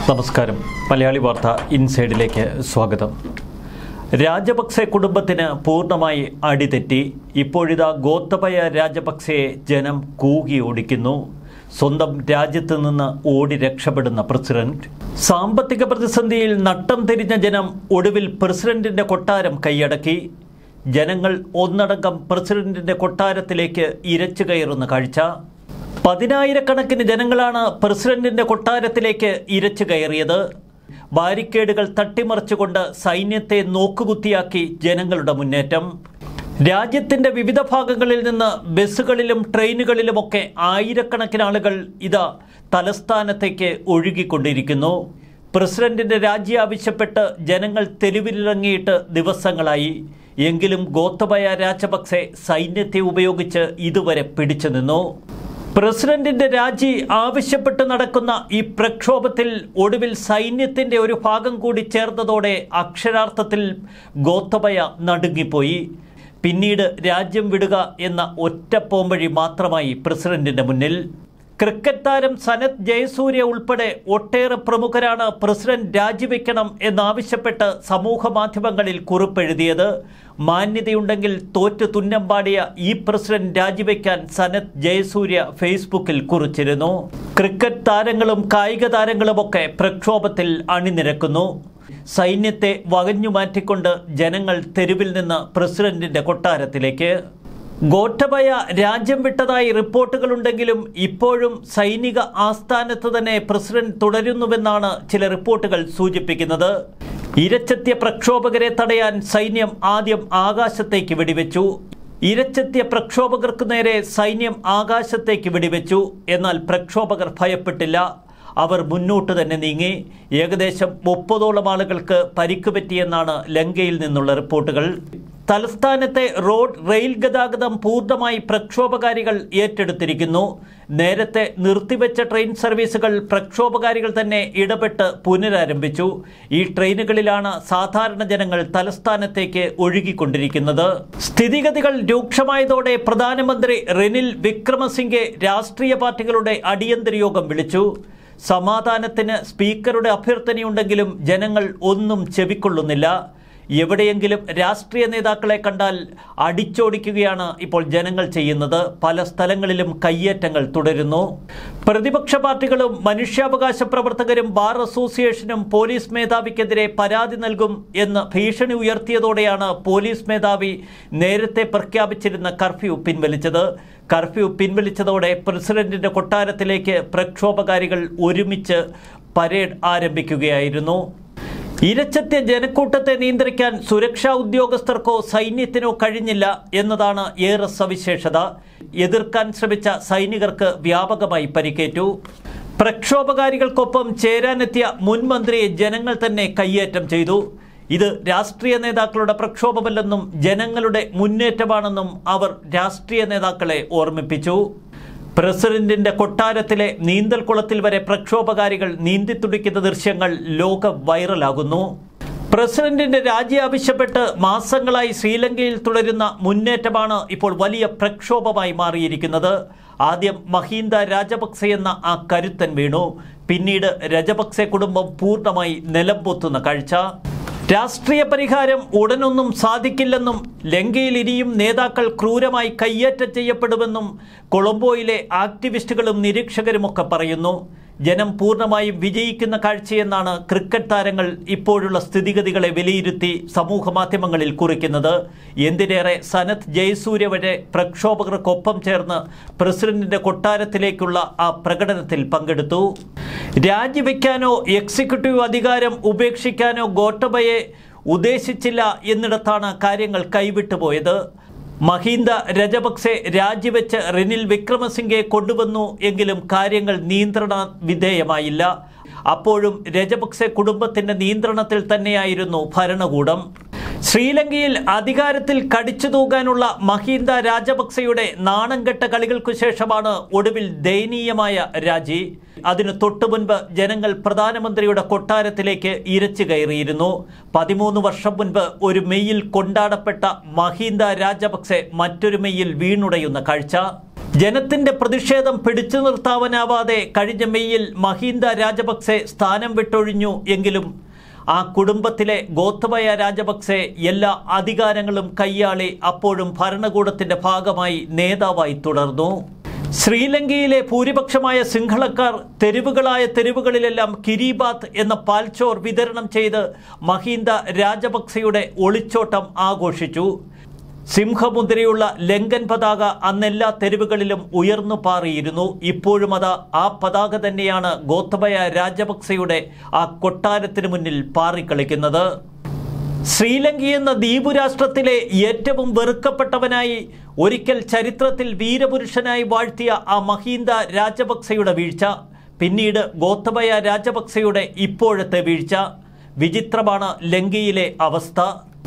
നമസ്കാരം മലയാളി വാർത്ത ഇൻസൈഡിലേക്ക് സ്വാഗതം രാജപക്സെ കുടുംബത്തിന് പൂർണ്ണമായി അടിതെറ്റി ഇപ്പോഴിതാ ഗോത്തബയ രാജപക്സെയെ ജനം കൂകി ഓടിക്കുന്നു സ്വന്തം രാജ്യത്ത് നിന്ന് ഓടി രക്ഷപ്പെടുന്ന പ്രസിഡന്റ് സാമ്പത്തിക പ്രതിസന്ധിയിൽ നട്ടം തിരിഞ്ഞ ജനം ഒടുവിൽ പ്രസിഡന്റിന്റെ കൊട്ടാരം കൈയടക്കി ജനങ്ങൾ ഒന്നടങ്കം പ്രസിഡന്റിന്റെ കൊട്ടാരത്തിലേക്ക് ഇരച്ചു കയറുന്ന കാഴ്ച പതിനായിരക്കണക്കിന് ജനങ്ങളാണ് പ്രസിഡന്റിന്റെ കൊട്ടാരത്തിലേക്ക് ഇരച്ചു കയറിയത് ബാരിക്കേഡുകൾ തട്ടിമറിച്ചുകൊണ്ട് സൈന്യത്തെ നോക്കുകുത്തിയാക്കി ജനങ്ങളുടെ മുന്നേറ്റം രാജ്യത്തിന്റെ വിവിധ ഭാഗങ്ങളിൽ നിന്ന് ബസ്സുകളിലും ട്രെയിനുകളിലുമൊക്കെ ആയിരക്കണക്കിന് ആളുകൾ ഇതാ തലസ്ഥാനത്തേക്ക് ഒഴുകിക്കൊണ്ടിരിക്കുന്നു പ്രസിഡന്റിന്റെ രാജി ആവശ്യപ്പെട്ട് ജനങ്ങൾ തെരുവിലിറങ്ങിയിട്ട് ദിവസങ്ങളായി എങ്കിലും ഗോത്തബയ രാജപക്സെ സൈന്യത്തെ ഉപയോഗിച്ച് ഇതുവരെ പിടിച്ചു നിന്നു പ്രസിഡന്റിന്റെ രാജി ആവശ്യപ്പെട്ട് നടക്കുന്ന ഈ പ്രക്ഷോഭത്തിൽ ഒടുവിൽ സൈന്യത്തിന്റെ ഒരു ഭാഗം കൂടി ചേർന്നതോടെ അക്ഷരാർത്ഥത്തിൽ ഗോത്തബയ നടുങ്ങിപ്പോയി പിന്നീട് രാജ്യം വിടുക എന്ന ഒറ്റ പോംവഴി മാത്രമായി പ്രസിഡന്റിന്റെ മുന്നിൽ ക്രിക്കറ്റ് താരം സനത് ജയസൂര്യ ഉൾപ്പെടെ ഒട്ടേറെ പ്രമുഖരാണ് പ്രസിഡന്റ് രാജിവെക്കണം എന്നാവശ്യപ്പെട്ട് സമൂഹ മാധ്യമങ്ങളിൽ കുറിപ്പെഴുതിയത് മാന്യതയുണ്ടെങ്കിൽ തോറ്റ് തുന്നം പാടിയ ഈ പ്രസിഡന്റ് രാജിവെക്കാൻ സനത് ജയസൂര്യ ഫേസ്ബുക്കിൽ കുറിച്ചിരുന്നു ക്രിക്കറ്റ് താരങ്ങളും കായിക താരങ്ങളുമൊക്കെ പ്രക്ഷോഭത്തിൽ അണിനിരക്കുന്നു സൈന്യത്തെ വകഞ്ഞു മാറ്റിക്കൊണ്ട് ജനങ്ങൾ തെരുവിൽ നിന്ന് പ്രസിഡന്റിന്റെ കൊട്ടാരത്തിലേക്ക് ഗോട്ടബയ രാജ്യം വിട്ടതായി റിപ്പോർട്ടുകളുണ്ടെങ്കിലും ഇപ്പോഴും സൈനിക ആസ്ഥാനത്ത് തന്നെ പ്രസിഡന്റ് തുടരുന്നുവെന്നാണ് ചില റിപ്പോർട്ടുകൾ സൂചിപ്പിക്കുന്നത് ഇരച്ചെത്തിയ പ്രക്ഷോഭകരെ തടയാൻ സൈന്യം ആദ്യം ആകാശത്തേക്ക് വെടിവെച്ചു ഇരച്ചെത്തിയ പ്രക്ഷോഭകർക്ക് നേരെ സൈന്യം ആകാശത്തേക്ക് വെടിവെച്ചു എന്നാൽ പ്രക്ഷോഭകർ ഭയപ്പെട്ടില്ല അവർ മുന്നോട്ട് തന്നെ നീങ്ങി ഏകദേശം മുപ്പതോളം ആളുകൾക്ക് പരിക്ക് പറ്റിയെന്നാണ് ലങ്കയിൽ നിന്നുള്ള റിപ്പോർട്ടുകൾ തലസ്ഥാനത്തെ റോഡ് റെയിൽ ഗതാഗതം പൂർണ്ണമായി പ്രക്ഷോഭകാരികൾ ഏറ്റെടുത്തിരിക്കുന്നു നേരത്തെ നിർത്തിവെച്ച ട്രെയിൻ സർവീസുകൾ പ്രക്ഷോഭകാരികൾ തന്നെ ഇടപെട്ട് പുനരാരംഭിച്ചു ഈ ട്രെയിനുകളിലാണ് സാധാരണ ജനങ്ങൾ തലസ്ഥാനത്തേക്ക് ഒഴുകിക്കൊണ്ടിരിക്കുന്നത് സ്ഥിതിഗതികൾ രൂക്ഷമായതോടെ പ്രധാനമന്ത്രി റെനിൽ വിക്രമസിംഗെ രാഷ്ട്രീയ പാർട്ടികളുടെ അടിയന്തര യോഗം വിളിച്ചു സമാധാനത്തിന് സ്പീക്കറുടെ അഭ്യർത്ഥനയുണ്ടെങ്കിലും ജനങ്ങൾ ഒന്നും ചെവിക്കൊള്ളുന്നില്ല എവിടെയെങ്കിലും രാഷ്ട്രീയ നേതാക്കളെ കണ്ടാൽ അടിച്ചോടിക്കുകയാണ് ഇപ്പോൾ ജനങ്ങൾ ചെയ്യുന്നത് പല സ്ഥലങ്ങളിലും കയ്യേറ്റങ്ങൾ തുടരുന്നു പ്രതിപക്ഷ പാർട്ടികളും മനുഷ്യാവകാശ പ്രവർത്തകരും ബാർ അസോസിയേഷനും പോലീസ് മേധാവിക്കെതിരെ പരാതി നൽകും എന്ന് ഭീഷണി ഉയർത്തിയതോടെയാണ് പോലീസ് മേധാവി നേരത്തെ പ്രഖ്യാപിച്ചിരുന്ന കർഫ്യൂ പിൻവലിച്ചത് കർഫ്യൂ പിൻവലിച്ചതോടെ പ്രസിഡന്റിന്റെ കൊട്ടാരത്തിലേക്ക് പ്രക്ഷോഭകാരികൾ ഒരുമിച്ച് പരേഡ് ആരംഭിക്കുകയായിരുന്നു ഇരച്ചെത്തിയ ജനക്കൂട്ടത്തെ നിയന്ത്രിക്കാൻ സുരക്ഷാ ഉദ്യോഗസ്ഥർക്കോ സൈന്യത്തിനോ കഴിഞ്ഞില്ല എന്നതാണ് ഏറെ സവിശേഷത എതിർക്കാൻ ശ്രമിച്ച സൈനികർക്ക് വ്യാപകമായി പരിക്കേറ്റു പ്രക്ഷോഭകാരികൾക്കൊപ്പം ചേരാനെത്തിയ മുൻ മന്ത്രിയെ ജനങ്ങൾ തന്നെ കയ്യേറ്റം ചെയ്തു ഇത് രാഷ്ട്രീയ നേതാക്കളുടെ പ്രക്ഷോഭമല്ലെന്നും ജനങ്ങളുടെ മുന്നേറ്റമാണെന്നും അവർ രാഷ്ട്രീയ നേതാക്കളെ ഓർമ്മിപ്പിച്ചു പ്രസിഡന്റിന്റെ കൊട്ടാരത്തിലെ നീന്തൽക്കുളത്തിൽ വരെ പ്രക്ഷോഭകാരികൾ നീന്തിത്തുടിക്കുന്ന ദൃശ്യങ്ങൾ ലോക വൈറലാകുന്നു പ്രസിഡന്റിന്റെ രാജി ആവശ്യപ്പെട്ട് മാസങ്ങളായി ശ്രീലങ്കയിൽ തുടരുന്ന മുന്നേറ്റമാണ് ഇപ്പോൾ വലിയ പ്രക്ഷോഭമായി മാറിയിരിക്കുന്നത് ആദ്യം മഹീന്ദ രാജപക്സെ എന്ന ആ കരുത്തൻ വീണു പിന്നീട് രജപക്സെ കുടുംബം പൂർണ്ണമായി നിലംപൊത്തുന്ന കാഴ്ച രാഷ്ട്രീയ പരിഹാരം ഉടനൊന്നും സാധിക്കില്ലെന്നും ലങ്കയിൽ ഇനിയും നേതാക്കൾ ക്രൂരമായി കയ്യേറ്റം ചെയ്യപ്പെടുമെന്നും കൊളംബോയിലെ ആക്ടിവിസ്റ്റുകളും നിരീക്ഷകരുമൊക്കെ പറയുന്നു ജനം പൂർണ്ണമായും വിജയിക്കുന്ന കാഴ്ചയെന്നാണ് ക്രിക്കറ്റ് താരങ്ങൾ ഇപ്പോഴുള്ള സ്ഥിതിഗതികളെ വിലയിരുത്തി സമൂഹ മാധ്യമങ്ങളിൽ കുറിക്കുന്നത് എന്തിനേറെ സനത് ജയസൂര്യ വരെ പ്രക്ഷോഭകർക്കൊപ്പം ചേർന്ന് പ്രസിഡന്റിന്റെ കൊട്ടാരത്തിലേക്കുള്ള ആ പ്രകടനത്തിൽ പങ്കെടുത്തു രാജിവെക്കാനോ എക്സിക്യൂട്ടീവ് അധികാരം ഉപേക്ഷിക്കാനോ ഗോട്ടബയെ ഉദ്ദേശിച്ചില്ല എന്നിടത്താണ് കാര്യങ്ങൾ കൈവിട്ടു പോയത് മഹീന്ദ രജപക്സെ രാജിവെച്ച് റെനിൽ വിക്രമസിംഗെ കൊണ്ടുവന്നു എങ്കിലും കാര്യങ്ങൾ നിയന്ത്രണ വിധേയമായില്ല അപ്പോഴും രജപക്സെ കുടുംബത്തിന്റെ നിയന്ത്രണത്തിൽ തന്നെയായിരുന്നു ഭരണകൂടം ശ്രീലങ്കയിൽ അധികാരത്തിൽ കടിച്ചു തൂകാനുള്ള മഹീന്ദ രാജപക്സെയുടെ നാണംകെട്ട കളികൾക്കു ശേഷമാണ് ഒടുവിൽ ദയനീയമായ രാജി അതിനു തൊട്ടു മുൻപ് ജനങ്ങൾ പ്രധാനമന്ത്രിയുടെ കൊട്ടാരത്തിലേക്ക് ഇരച്ചു കയറിയിരുന്നു പതിമൂന്ന് വർഷം മുൻപ് ഒരു മെയ്യിൽ കൊണ്ടാടപ്പെട്ട മഹീന്ദ രാജപക്സെ മറ്റൊരു മെയ്യിൽ വീണുടയുന്ന കാഴ്ച ജനത്തിന്റെ പ്രതിഷേധം പിടിച്ചു നിർത്താവാനാവാതെ കഴിഞ്ഞ മെയ്യിൽ മഹീന്ദ രാജപക്സെ സ്ഥാനം വിട്ടൊഴിഞ്ഞു എങ്കിലും ആ കുടുംബത്തിലെ ഗോത്തബയ രാജപക്സെ എല്ലാ അധികാരങ്ങളും കൈയാളി അപ്പോഴും ഭരണകൂടത്തിന്റെ ഭാഗമായി നേതാവായി തുടർന്നു ശ്രീലങ്കയിലെ ഭൂരിപക്ഷമായ സിംഹളക്കാർ തെരുവുകളായ തെരുവുകളിലെല്ലാം കിരിബാത്ത് എന്ന പാൽച്ചോർ വിതരണം ചെയ്ത് മഹീന്ദ രാജപക്സെയുടെ ഒളിച്ചോട്ടം ആഘോഷിച്ചു സിംഹമുദ്രയുള്ള ലങ്കൻ പതാക അന്നെല്ലാ തെരുവുകളിലും ഉയർന്നു പാറിയിരുന്നു ഇപ്പോഴും അത് ആ പതാക തന്നെയാണ് ഗോത്തബയ രാജപക്സെയുടെ ആ കൊട്ടാരത്തിന് മുന്നിൽ പാറിക്കളിക്കുന്നത് ശ്രീലങ്ക എന്ന ദ്വീപു രാഷ്ട്രത്തിലെ ഏറ്റവും വെറുക്കപ്പെട്ടവനായി ഒരിക്കൽ ചരിത്രത്തിൽ വീരപുരുഷനായി വാഴ്ത്തിയ ആ മഹീന്ദ രാജപക്സെയുടെ വീഴ്ച പിന്നീട് ഗോത്തബയ രാജപക്സെയുടെ ഇപ്പോഴത്തെ വീഴ്ച വിചിത്രമാണ് ലങ്കയിലെ അവസ്ഥ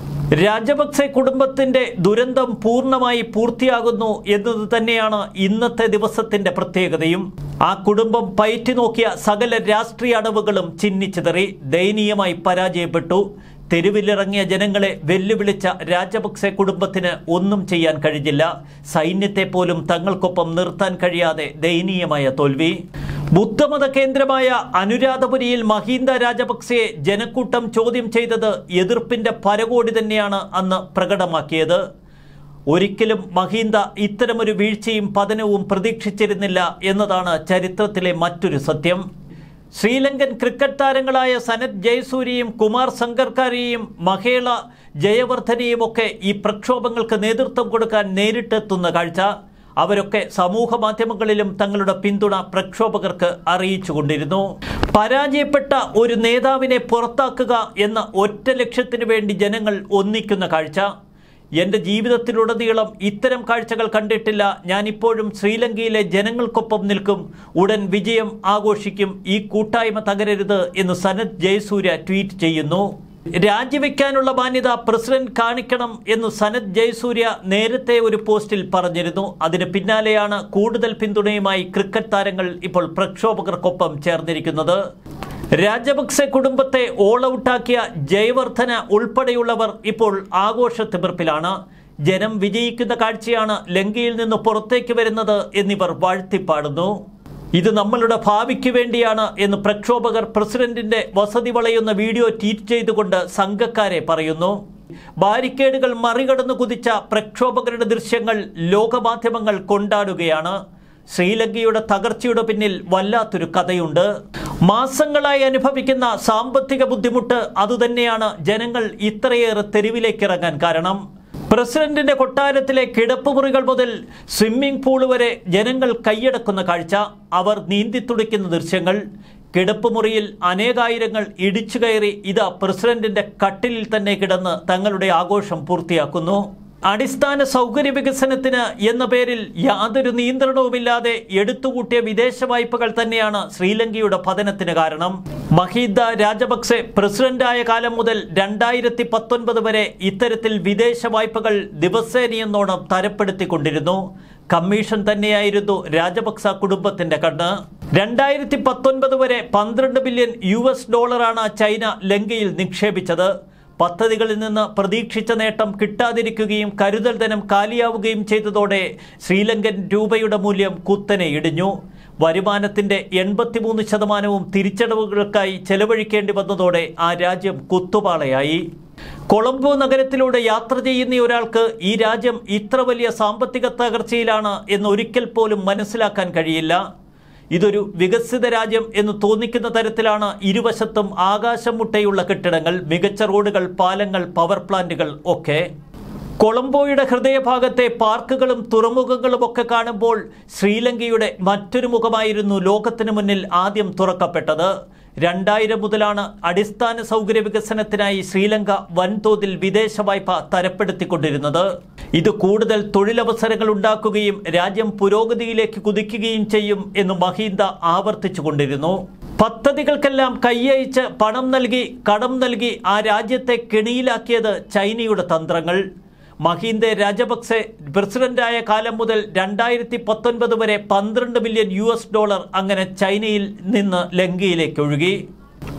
രാജപക്സെ കുടുംബത്തിന്റെ ദുരന്തം പൂർണ്ണമായി പൂർത്തിയാകുന്നു എന്നത് തന്നെയാണ് ഇന്നത്തെ ദിവസത്തിന്റെ പ്രത്യേകതയും ആ കുടുംബം പയറ്റി നോക്കിയ സകല രാഷ്ട്രീയ അടവുകളും ചിന്നിച്ചിതറി ദയനീയമായി പരാജയപ്പെട്ടു തെരുവിലിറങ്ങിയ ജനങ്ങളെ വെല്ലുവിളിച്ച രാജപക്സെ കുടുംബത്തിന് ഒന്നും ചെയ്യാൻ കഴിഞ്ഞില്ല സൈന്യത്തെ പോലും തങ്ങൾക്കൊപ്പം നിർത്താൻ കഴിയാതെ ദയനീയമായ തോൽവി ബുദ്ധമത കേന്ദ്രമായ അനുരാധപുരിയിൽ മഹീന്ദ രാജപക്സെയെ ജനക്കൂട്ടം ചോദ്യം ചെയ്തത് എതിർപ്പിന്റെ പരകോടി തന്നെയാണ് അന്ന് പ്രകടമാക്കിയത് ഒരിക്കലും മഹീന്ദ ഇത്തരമൊരു വീഴ്ചയും പതനവും പ്രതീക്ഷിച്ചിരുന്നില്ല എന്നതാണ് ചരിത്രത്തിലെ മറ്റൊരു സത്യം ശ്രീലങ്കൻ ക്രിക്കറ്റ് താരങ്ങളായ സനത് ജയസൂര്യയും കുമാർ സംഗർക്കാരിയും മഹേള ജയവർദ്ധനെയും ഒക്കെ ഈ പ്രക്ഷോഭങ്ങൾക്ക് നേതൃത്വം കൊടുക്കാൻ നേരിട്ടെത്തുന്ന കാഴ്ച അവരൊക്കെ സമൂഹ മാധ്യമങ്ങളിലും തങ്ങളുടെ പിന്തുണ പ്രക്ഷോഭകർക്ക് അറിയിച്ചുകൊണ്ടിരുന്നു പരാജയപ്പെട്ട ഒരു നേതാവിനെ പുറത്താക്കുക എന്ന ഒറ്റ ലക്ഷ്യത്തിനു വേണ്ടി ജനങ്ങൾ ഒന്നിക്കുന്ന കാഴ്ച എൻ്റെ ജീവിതത്തിലുടനീളം ഇത്തരം കാഴ്ചകൾ കണ്ടിട്ടില്ല ഞാൻ ഇപ്പോഴും ശ്രീലങ്കയിലെ ജനങ്ങൾക്കൊപ്പം നിൽക്കും ഉടൻ വിജയം ആഘോഷിക്കും ഈ കൂട്ടായ്മ തകരരുത് എന്ന് സനത് ജയസൂര്യ ട്വീറ്റ് ചെയ്യുന്നു രാജിവെക്കാനുള്ള മാന്യത പ്രസിഡന്റ് കാണിക്കണം എന്ന് സനത് ജയസൂര്യ നേരത്തെ ഒരു പോസ്റ്റിൽ പറഞ്ഞിരുന്നു അതിന് പിന്നാലെയാണ് കൂടുതൽ പിന്തുണയുമായി ക്രിക്കറ്റ് താരങ്ങൾ ഇപ്പോൾ പ്രക്ഷോഭകർക്കൊപ്പം ചേർന്നിരിക്കുന്നത് രാജപക്സെ കുടുംബത്തെ ഓൾ ഔട്ടാക്കിയ ജയവർദ്ധന ഉൾപ്പെടെയുള്ളവർ ഇപ്പോൾ ആഘോഷ തിമിർപ്പിലാണ് ജനം വിജയിക്കുന്ന കാഴ്ചയാണ് ലങ്കയിൽ നിന്ന് പുറത്തേക്ക് വരുന്നത് എന്നിവർ വാഴ്ത്തിപ്പാടുന്നു ഇത് നമ്മളുടെ ഭാവിക്ക് വേണ്ടിയാണ് എന്ന് പ്രക്ഷോഭകർ പ്രസിഡന്റിന്റെ വസതി വളയുന്ന വീഡിയോ ട്വീറ്റ് ചെയ്തുകൊണ്ട് സംഘക്കാരെ പറയുന്നു ബാരിക്കേഡുകൾ മറികടന്നു കുതിച്ച പ്രക്ഷോഭകരുടെ ദൃശ്യങ്ങൾ ലോകമാധ്യമങ്ങൾ കൊണ്ടാടുകയാണ് ശ്രീലങ്കയുടെ തകർച്ചയുടെ പിന്നിൽ വല്ലാത്തൊരു കഥയുണ്ട് മാസങ്ങളായി അനുഭവിക്കുന്ന സാമ്പത്തിക ബുദ്ധിമുട്ട് അതുതന്നെയാണ് ജനങ്ങൾ ഇത്രയേറെ തെരുവിലേക്ക് ഇറങ്ങാൻ കാരണം പ്രസിഡന്റിന്റെ കൊട്ടാരത്തിലെ കിടപ്പുമുറികൾ മുതൽ സ്വിമ്മിംഗ് പൂൾ വരെ ജനങ്ങൾ കൈയടക്കുന്ന കാഴ്ച അവർ നീന്തിത്തുടിക്കുന്ന ദൃശ്യങ്ങൾ കിടപ്പുമുറിയിൽ അനേകായിരങ്ങൾ ഇടിച്ചു കയറി ഇതാ പ്രസിഡന്റിന്റെ കട്ടിലിൽ തന്നെ കിടന്ന് തങ്ങളുടെ ആഘോഷം പൂർത്തിയാക്കുന്നു അടിസ്ഥാന സൗകര്യ വികസനത്തിന് എന്ന പേരിൽ യാതൊരു നിയന്ത്രണവുമില്ലാതെ എടുത്തുകൂട്ടിയ വിദേശ വായ്പകൾ തന്നെയാണ് ശ്രീലങ്കയുടെ പതനത്തിന് കാരണം മഹീദ രാജപക്സെ പ്രസിഡന്റായ കാലം മുതൽ രണ്ടായിരത്തി പത്തൊൻപത് വരെ ഇത്തരത്തിൽ വിദേശ വായ്പകൾ ദിവസേനയെന്നോണം തരപ്പെടുത്തിക്കൊണ്ടിരുന്നു കമ്മീഷൻ തന്നെയായിരുന്നു രാജപക്സ കുടുംബത്തിന്റെ കണ്ണ് രണ്ടായിരത്തി പത്തൊൻപത് വരെ പന്ത്രണ്ട് ബില്യൺ യു എസ് ഡോളറാണ് ചൈന ലങ്കയിൽ നിക്ഷേപിച്ചത് പദ്ധതികളിൽ നിന്ന് പ്രതീക്ഷിച്ച നേട്ടം കിട്ടാതിരിക്കുകയും കരുതൽ ധനം കാലിയാവുകയും ചെയ്തതോടെ ശ്രീലങ്കൻ രൂപയുടെ മൂല്യം കുത്തനെ ഇടിഞ്ഞു വരുമാനത്തിന്റെ എൺപത്തിമൂന്ന് ശതമാനവും തിരിച്ചടവുകൾക്കായി ചെലവഴിക്കേണ്ടി വന്നതോടെ ആ രാജ്യം കുത്തുപാളയായി കൊളംബോ നഗരത്തിലൂടെ യാത്ര ചെയ്യുന്ന ഒരാൾക്ക് ഈ രാജ്യം ഇത്ര വലിയ സാമ്പത്തിക തകർച്ചയിലാണ് എന്ന് ഒരിക്കൽ പോലും മനസ്സിലാക്കാൻ കഴിയില്ല ഇതൊരു വികസിത രാജ്യം എന്ന് തോന്നിക്കുന്ന തരത്തിലാണ് ഇരുവശത്തും ആകാശം മുട്ടയുള്ള കെട്ടിടങ്ങൾ മികച്ച റോഡുകൾ പാലങ്ങൾ പവർ പ്ലാന്റുകൾ ഒക്കെ കൊളംബോയുടെ ഹൃദയഭാഗത്തെ പാർക്കുകളും തുറമുഖങ്ങളും ഒക്കെ കാണുമ്പോൾ ശ്രീലങ്കയുടെ മറ്റൊരു മുഖമായിരുന്നു ലോകത്തിന് മുന്നിൽ ആദ്യം തുറക്കപ്പെട്ടത് രണ്ടായിരം മുതലാണ് അടിസ്ഥാന സൗകര്യ വികസനത്തിനായി ശ്രീലങ്ക വൻതോതിൽ വിദേശ വായ്പ തരപ്പെടുത്തിക്കൊണ്ടിരുന്നത് ഇത് കൂടുതൽ തൊഴിലവസരങ്ങൾ ഉണ്ടാക്കുകയും രാജ്യം പുരോഗതിയിലേക്ക് കുതിക്കുകയും ചെയ്യും എന്ന് മഹീന്ദ ആവർത്തിച്ചു കൊണ്ടിരുന്നു പദ്ധതികൾക്കെല്ലാം കൈയയച്ച് പണം നൽകി കടം നൽകി ആ രാജ്യത്തെ കെണിയിലാക്കിയത് ചൈനയുടെ തന്ത്രങ്ങൾ മഹീന്ദ രാജപക്സെ പ്രസിഡന്റായ കാലം മുതൽ രണ്ടായിരത്തി പത്തൊൻപത് വരെ പന്ത്രണ്ട് മില്യൺ യു എസ് ഡോളർ അങ്ങനെ ചൈനയിൽ നിന്ന് ലങ്കയിലേക്ക് ഒഴുകി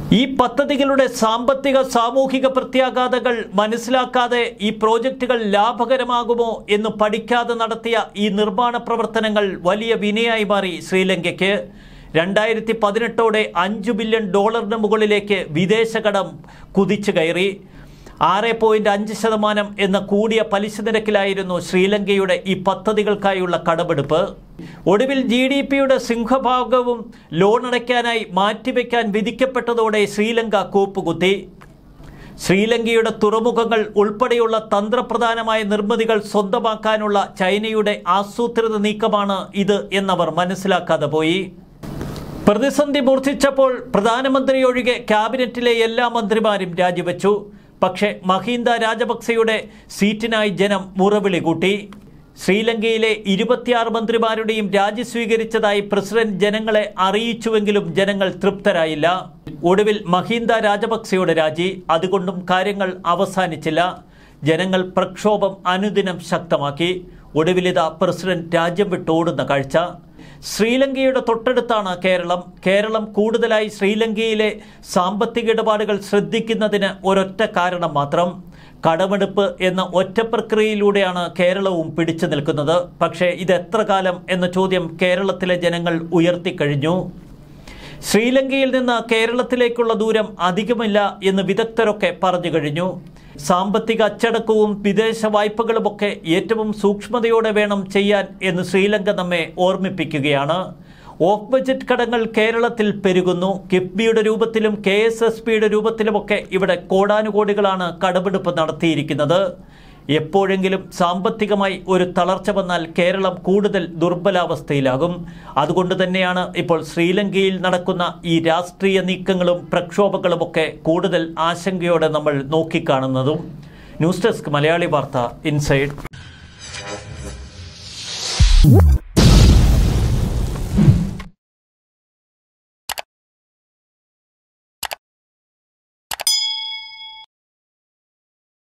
ഈ പദ്ധതികളുടെ സാമ്പത്തിക സാമൂഹിക പ്രത്യാഘാതങ്ങൾ മനസ്സിലാക്കാതെ ഈ പ്രോജക്റ്റുകൾ ലാഭകരമാകുമോ എന്ന് പഠിക്കാതെ നടത്തിയ ഈ നിർമ്മാണ പ്രവർത്തനങ്ങൾ വലിയ വിനയായി മാറി ശ്രീലങ്കയ്ക്ക് രണ്ടായിരത്തി പതിനെട്ടോടെ അഞ്ചു ബില്യൺ ഡോളറിന് മുകളിലേക്ക് വിദേശ കടം കുതിച്ചു കയറി ആറ് പോയിന്റ് അഞ്ച് ശതമാനം എന്ന കൂടിയ പലിശ നിരക്കിലായിരുന്നു ശ്രീലങ്കയുടെ ഈ പദ്ധതികൾക്കായുള്ള കടമെടുപ്പ് ഒടുവിൽ ജി ഡി പിയുടെ സിംഹഭാഗവും ലോൺ അടയ്ക്കാനായി മാറ്റിവെക്കാൻ വിധിക്കപ്പെട്ടതോടെ ശ്രീലങ്ക കൂപ്പുകുത്തി ശ്രീലങ്കയുടെ തുറമുഖങ്ങൾ ഉൾപ്പെടെയുള്ള തന്ത്രപ്രധാനമായ നിർമ്മിതികൾ സ്വന്തമാക്കാനുള്ള ചൈനയുടെ ആസൂത്രിത നീക്കമാണ് ഇത് എന്നവർ മനസ്സിലാക്കാതെ പോയി പ്രതിസന്ധി മൂർച്ഛിച്ചപ്പോൾ പ്രധാനമന്ത്രി ഒഴികെ ക്യാബിനറ്റിലെ എല്ലാ മന്ത്രിമാരും രാജിവെച്ചു പക്ഷേ മഹീന്ദ രാജപക്സെയുടെ സീറ്റിനായി ജനം മുറവിളി കൂട്ടി ശ്രീലങ്കയിലെ ഇരുപത്തിയാറ് മന്ത്രിമാരുടെയും രാജി സ്വീകരിച്ചതായി പ്രസിഡന്റ് ജനങ്ങളെ അറിയിച്ചുവെങ്കിലും ജനങ്ങൾ തൃപ്തരായില്ല ഒടുവിൽ മഹീന്ദ രാജപക്സെയുടെ രാജി അതുകൊണ്ടും കാര്യങ്ങൾ അവസാനിച്ചില്ല ജനങ്ങൾ പ്രക്ഷോഭം അനുദിനം ശക്തമാക്കി ഒടുവിലിത പ്രസിഡന്റ് രാജ്യം വിട്ടോടുന്ന കാഴ്ച ശ്രീലങ്കയുടെ തൊട്ടടുത്താണ് കേരളം കേരളം കൂടുതലായി ശ്രീലങ്കയിലെ സാമ്പത്തിക ഇടപാടുകൾ ശ്രദ്ധിക്കുന്നതിന് ഒരൊറ്റ കാരണം മാത്രം കടമെടുപ്പ് എന്ന ഒറ്റ പ്രക്രിയയിലൂടെയാണ് കേരളവും പിടിച്ചു നിൽക്കുന്നത് പക്ഷേ ഇത് എത്ര കാലം എന്ന ചോദ്യം കേരളത്തിലെ ജനങ്ങൾ ഉയർത്തിക്കഴിഞ്ഞു ശ്രീലങ്കയിൽ നിന്ന് കേരളത്തിലേക്കുള്ള ദൂരം അധികമില്ല എന്ന് വിദഗ്ധരൊക്കെ പറഞ്ഞു കഴിഞ്ഞു സാമ്പത്തിക അച്ചടക്കവും വിദേശ വായ്പകളുമൊക്കെ ഏറ്റവും സൂക്ഷ്മതയോടെ വേണം ചെയ്യാൻ എന്ന് ശ്രീലങ്ക നമ്മെ ഓർമ്മിപ്പിക്കുകയാണ് ഓഫ് ബജറ്റ് കടങ്ങൾ കേരളത്തിൽ പെരുകുന്നു കിഫ്ബിയുടെ രൂപത്തിലും കെ എസ് എസ് പിയുടെ രൂപത്തിലുമൊക്കെ ഇവിടെ കോടാനുകോടികളാണ് കടമെടുപ്പ് നടത്തിയിരിക്കുന്നത് എപ്പോഴെങ്കിലും സാമ്പത്തികമായി ഒരു തളർച്ച വന്നാൽ കേരളം കൂടുതൽ ദുർബലാവസ്ഥയിലാകും അതുകൊണ്ട് തന്നെയാണ് ഇപ്പോൾ ശ്രീലങ്കയിൽ നടക്കുന്ന ഈ രാഷ്ട്രീയ നീക്കങ്ങളും പ്രക്ഷോഭങ്ങളുമൊക്കെ കൂടുതൽ ആശങ്കയോടെ നമ്മൾ നോക്കിക്കാണുന്നതും ന്യൂസ് ഡെസ്ക് മലയാളി വാർത്ത ഇൻസൈഡ്